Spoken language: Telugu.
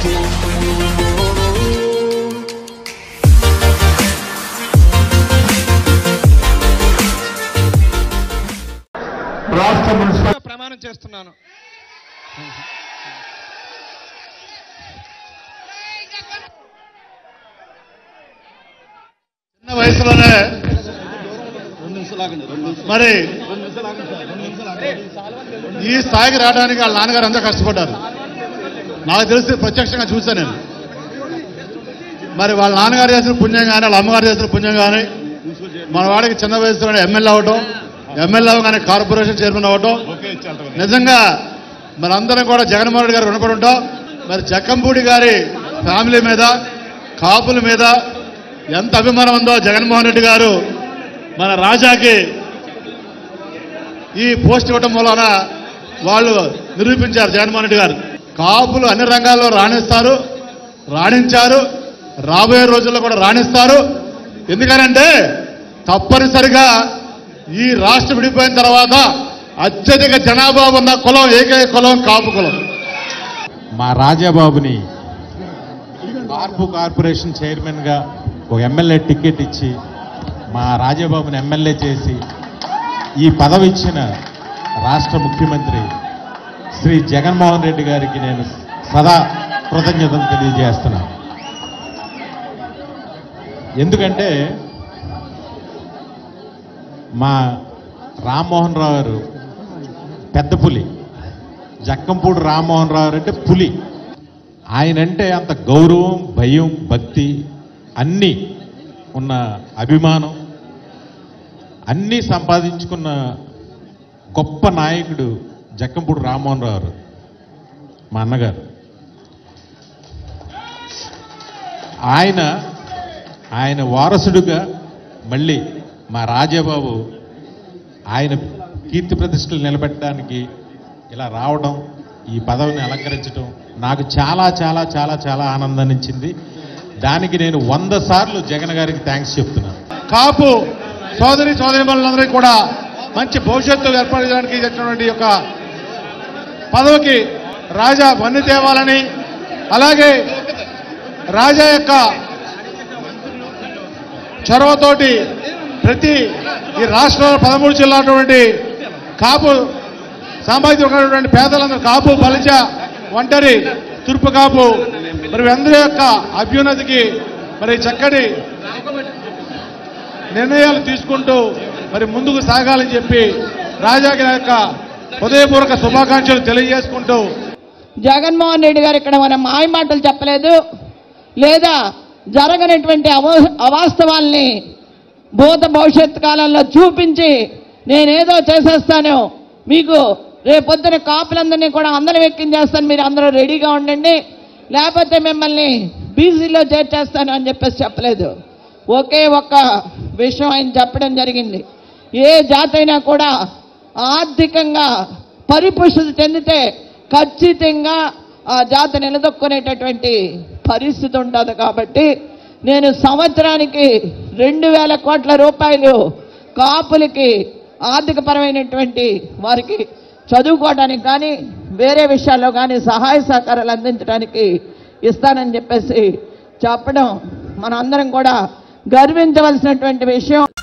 రాష్ట్ర మున్సిపల్ ప్రమాణం చేస్తున్నాను చిన్న వయసులోనే మరి ఈ స్థాయికి రావడానికి వాళ్ళ నాన్నగారు అంతా కష్టపడ్డారు నాకు తెలిసి ప్రత్యక్షంగా చూశాను నేను మరి వాళ్ళ నాన్నగారు చేసిన పుణ్యం కానీ వాళ్ళ అమ్మగారు చేసిన పుణ్యం కానీ మన వాడికి చిన్న వయసులోనే ఎమ్మెల్యే అవ్వటం ఎమ్మెల్యే అవగానే కార్పొరేషన్ చైర్మన్ అవ్వటం నిజంగా మరి అందరం కూడా జగన్మోహన్ రెడ్డి గారు రుణపడి ఉంటాం మరి జక్కంపూడి గారి ఫ్యామిలీ మీద కాపుల మీద ఎంత అభిమానం ఉందో జగన్మోహన్ రెడ్డి గారు మన రాజాకి ఈ పోస్ట్ ఇవ్వటం వలన వాళ్ళు నిరూపించారు జగన్మోహన్ రెడ్డి గారు కాపులు అన్ని రంగాల్లో రాణిస్తారు రాణించారు రాబోయే రోజుల్లో కూడా రాణిస్తారు ఎందుకనంటే తప్పనిసరిగా ఈ రాష్ట్రం విడిపోయిన తర్వాత అత్యధిక జనాభా ఉన్న కులం ఏకైక కులం కాపు కులం మా రాజాబాబుని కార్పు కార్పొరేషన్ చైర్మన్గా ఒక ఎమ్మెల్యే టికెట్ ఇచ్చి మా రాజాబాబుని ఎమ్మెల్యే చేసి ఈ పదవి ఇచ్చిన రాష్ట్ర ముఖ్యమంత్రి శ్రీ జగన్మోహన్ రెడ్డి గారికి నేను సదా కృతజ్ఞతలు తెలియజేస్తున్నాను ఎందుకంటే మా రామ్మోహన్ రావు గారు పెద్ద పులి జక్కంపూడి రామ్మోహన్ రావు అంటే పులి ఆయనంటే అంత గౌరవం భయం భక్తి అన్నీ ఉన్న అభిమానం అన్నీ సంపాదించుకున్న గొప్ప నాయకుడు జక్కంపూడి రామ్మోహన్ రావు గారు మా అన్నగారు ఆయన ఆయన వారసుడుగా మళ్ళీ మా రాజాబాబు ఆయన కీర్తి ప్రతిష్టలు నిలబెట్టడానికి ఇలా రావడం ఈ పదవిని అలంకరించడం నాకు చాలా చాలా చాలా చాలా ఆనందాన్ని ఇచ్చింది దానికి నేను వంద సార్లు జగన్ గారికి థ్యాంక్స్ చెప్తున్నాను కాపు సోదరి సోదరిమణులందరికీ కూడా మంచి భవిష్యత్తు ఏర్పడడానికి ఇచ్చినటువంటి యొక్క పదవికి రాజా వన్ని తేవాలని అలాగే రాజా యొక్క చొరవతోటి ప్రతి ఈ రాష్ట్రంలో పదమూడు జిల్లాటువంటి కాపు సామాజిక ఉన్నటువంటి పేదలందరూ కాపు బలిజ ఒంటరి తూర్పు కాపు మరి అందరి యొక్క అభ్యున్నతికి మరి చక్కటి నిర్ణయాలు తీసుకుంటూ మరి ముందుకు సాగాలని చెప్పి రాజాకి నా యొక్క హృదయపూర్వక శుభాకాంక్షలు తెలియజేసుకుంటూ జగన్మోహన్ రెడ్డి గారు ఇక్కడ మన మాయ మాటలు చెప్పలేదు లేదా జరగనటువంటి అవో అవాస్తవాల్ని భూత భవిష్యత్ కాలంలో చూపించి నేనేదో చేసేస్తాను మీకు రేపొద్దున కాపులందరినీ కూడా అందరం ఎక్కించేస్తాను మీరు అందరూ రెడీగా ఉండండి లేకపోతే మిమ్మల్ని బీసీలో చేర్చేస్తాను అని చెప్పేసి చెప్పలేదు ఒకే ఒక్క విషయం ఆయన చెప్పడం జరిగింది ఏ జాతి అయినా కూడా ఆర్థికంగా పరిపుష్టి చెందితే ఖచ్చితంగా ఆ జాతి నిలదొక్కునేటటువంటి పరిస్థితి ఉంటుంది కాబట్టి నేను సంవత్సరానికి రెండు వేల కోట్ల రూపాయలు కాపులకి ఆర్థికపరమైనటువంటి వారికి చదువుకోవడానికి కానీ వేరే విషయాల్లో కానీ సహాయ సహకారాలు అందించడానికి ఇస్తానని చెప్పేసి చెప్పడం మనందరం కూడా గర్వించవలసినటువంటి విషయం